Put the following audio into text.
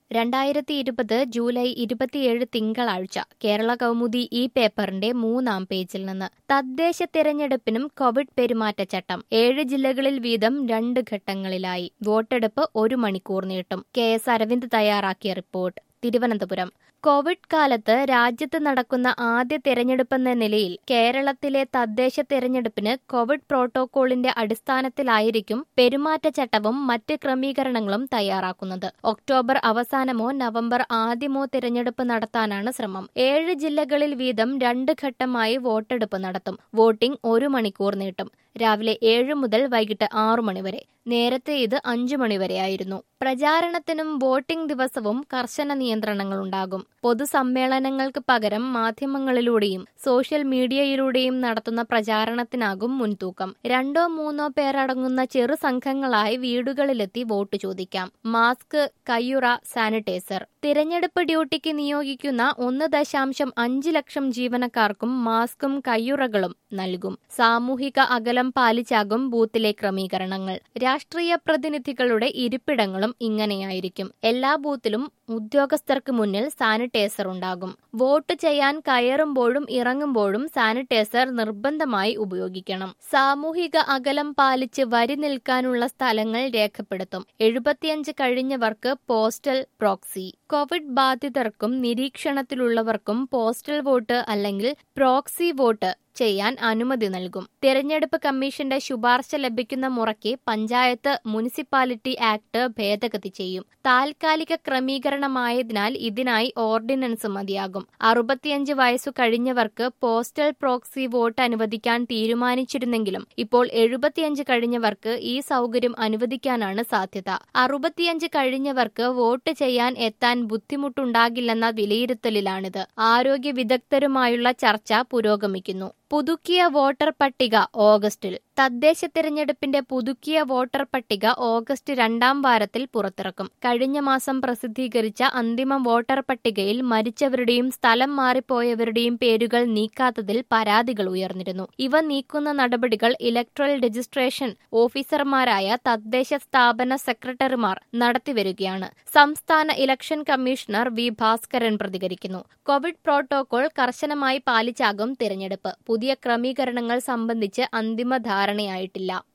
രണ്ടായിരത്തി ഇരുപത് ജൂലൈ ഇരുപത്തിയേഴ് തിങ്കളാഴ്ച കേരള കൗമുദി ഈ പേപ്പറിന്റെ മൂന്നാം പേജിൽ നിന്ന് തദ്ദേശ തിരഞ്ഞെടുപ്പിനും കോവിഡ് പെരുമാറ്റച്ചട്ടം ഏഴ് ജില്ലകളിൽ വീതം രണ്ട് ഘട്ടങ്ങളിലായി വോട്ടെടുപ്പ് ഒരു മണിക്കൂർ നീട്ടും കെ എസ് അരവിന്ദ് തയ്യാറാക്കിയ റിപ്പോർട്ട് തിരുവനന്തപുരം കോവിഡ് കാലത്ത് രാജ്യത്ത് നടക്കുന്ന ആദ്യ തെരഞ്ഞെടുപ്പെന്ന നിലയിൽ കേരളത്തിലെ തദ്ദേശ തെരഞ്ഞെടുപ്പിന് കോവിഡ് പ്രോട്ടോകോളിന്റെ അടിസ്ഥാനത്തിലായിരിക്കും പെരുമാറ്റച്ചട്ടവും മറ്റ് ക്രമീകരണങ്ങളും തയ്യാറാക്കുന്നത് ഒക്ടോബർ അവസാനമോ നവംബർ ആദ്യമോ തിരഞ്ഞെടുപ്പ് നടത്താനാണ് ശ്രമം ഏഴ് ജില്ലകളിൽ വീതം രണ്ട് ഘട്ടമായി വോട്ടെടുപ്പ് നടത്തും വോട്ടിംഗ് ഒരു മണിക്കൂർ നീട്ടും രാവിലെ ഏഴ് മുതൽ വൈകിട്ട് ആറു മണിവരെ നേരത്തെ ഇത് അഞ്ചു മണിവരെയായിരുന്നു പ്രചാരണത്തിനും വോട്ടിംഗ് ദിവസവും കർശന നിയന്ത്രണങ്ങളുണ്ടാകും പൊതുസമ്മേളനങ്ങൾക്ക് പകരം മാധ്യമങ്ങളിലൂടെയും സോഷ്യൽ മീഡിയയിലൂടെയും നടത്തുന്ന പ്രചാരണത്തിനാകും മുൻതൂക്കം രണ്ടോ മൂന്നോ പേരടങ്ങുന്ന ചെറു സംഘങ്ങളായി വീടുകളിലെത്തി വോട്ട് ചോദിക്കാം മാസ്ക് കയ്യുറ സാനിറ്റൈസർ തിരഞ്ഞെടുപ്പ് ഡ്യൂട്ടിക്ക് നിയോഗിക്കുന്ന ഒന്ന് ദശാംശം അഞ്ച് ലക്ഷം ജീവനക്കാർക്കും മാസ്കും കയ്യുറകളും നൽകും സാമൂഹിക അകലം പാലിച്ചാകും ബൂത്തിലെ ക്രമീകരണങ്ങൾ രാഷ്ട്രീയ പ്രതിനിധികളുടെ ഇരിപ്പിടങ്ങളും ഇങ്ങനെയായിരിക്കും എല്ലാ ബൂത്തിലും ഉദ്യോഗസ്ഥർക്ക് മുന്നിൽ സാനിറ്റൈസർ ഉണ്ടാകും വോട്ട് ചെയ്യാൻ കയറുമ്പോഴും ഇറങ്ങുമ്പോഴും സാനിറ്റൈസർ നിർബന്ധമായി ഉപയോഗിക്കണം സാമൂഹിക അകലം പാലിച്ച് വരി നിൽക്കാനുള്ള സ്ഥലങ്ങൾ രേഖപ്പെടുത്തും എഴുപത്തിയഞ്ച് കഴിഞ്ഞവർക്ക് പോസ്റ്റൽ പ്രോക്സി കോവിഡ് ബാധിതർക്കും നിരീക്ഷണത്തിലുള്ളവർക്കും പോസ്റ്റൽ വോട്ട് അല്ലെങ്കിൽ പ്രോക്സി വോട്ട് ചെയ്യാൻ അനുമതി നൽകും തിരഞ്ഞെടുപ്പ് കമ്മീഷന്റെ ശുപാർശ ലഭിക്കുന്ന മുറയ്ക്ക് പഞ്ചായത്ത് മുനിസിപ്പാലിറ്റി ആക്ട് ഭേദഗതി ചെയ്യും താൽക്കാലിക ക്രമീകരണമായതിനാൽ ഇതിനായി ഓർഡിനൻസ് മതിയാകും അറുപത്തിയഞ്ച് വയസ്സു കഴിഞ്ഞവർക്ക് പോസ്റ്റൽ പ്രോക്സി വോട്ട് അനുവദിക്കാൻ തീരുമാനിച്ചിരുന്നെങ്കിലും ഇപ്പോൾ എഴുപത്തിയഞ്ച് കഴിഞ്ഞവർക്ക് ഈ സൗകര്യം അനുവദിക്കാനാണ് സാധ്യത അറുപത്തിയഞ്ച് കഴിഞ്ഞവർക്ക് വോട്ട് ചെയ്യാൻ എത്താൻ ബുദ്ധിമുട്ടുണ്ടാകില്ലെന്ന വിലയിരുത്തലിലാണിത് ആരോഗ്യ വിദഗ്ധരുമായുള്ള ചർച്ച പുരോഗമിക്കുന്നു പുതുക്കിയ വോട്ടർ പട്ടിക ഓഗസ്റ്റിൽ തദ്ദേശ തിരഞ്ഞെടുപ്പിന്റെ പുതുക്കിയ വോട്ടർ പട്ടിക ഓഗസ്റ്റ് രണ്ടാം വാരത്തിൽ പുറത്തിറക്കും കഴിഞ്ഞ മാസം പ്രസിദ്ധീകരിച്ച അന്തിമ വോട്ടർ പട്ടികയിൽ മരിച്ചവരുടെയും സ്ഥലം മാറിപ്പോയവരുടെയും പേരുകൾ നീക്കാത്തതിൽ പരാതികൾ ഉയർന്നിരുന്നു ഇവ നീക്കുന്ന നടപടികൾ ഇലക്ട്രൽ രജിസ്ട്രേഷൻ ഓഫീസർമാരായ തദ്ദേശ സ്ഥാപന സെക്രട്ടറിമാർ നടത്തിവരികയാണ് സംസ്ഥാന ഇലക്ഷൻ കമ്മീഷണർ വി ഭാസ്കരൻ പ്രതികരിക്കുന്നു കോവിഡ് പ്രോട്ടോകോൾ കർശനമായി പാലിച്ചാകും തിരഞ്ഞെടുപ്പ് പുതിയ ക്രമീകരണങ്ങൾ സംബന്ധിച്ച് അന്തിമ ധാരണയായിട്ടില്ല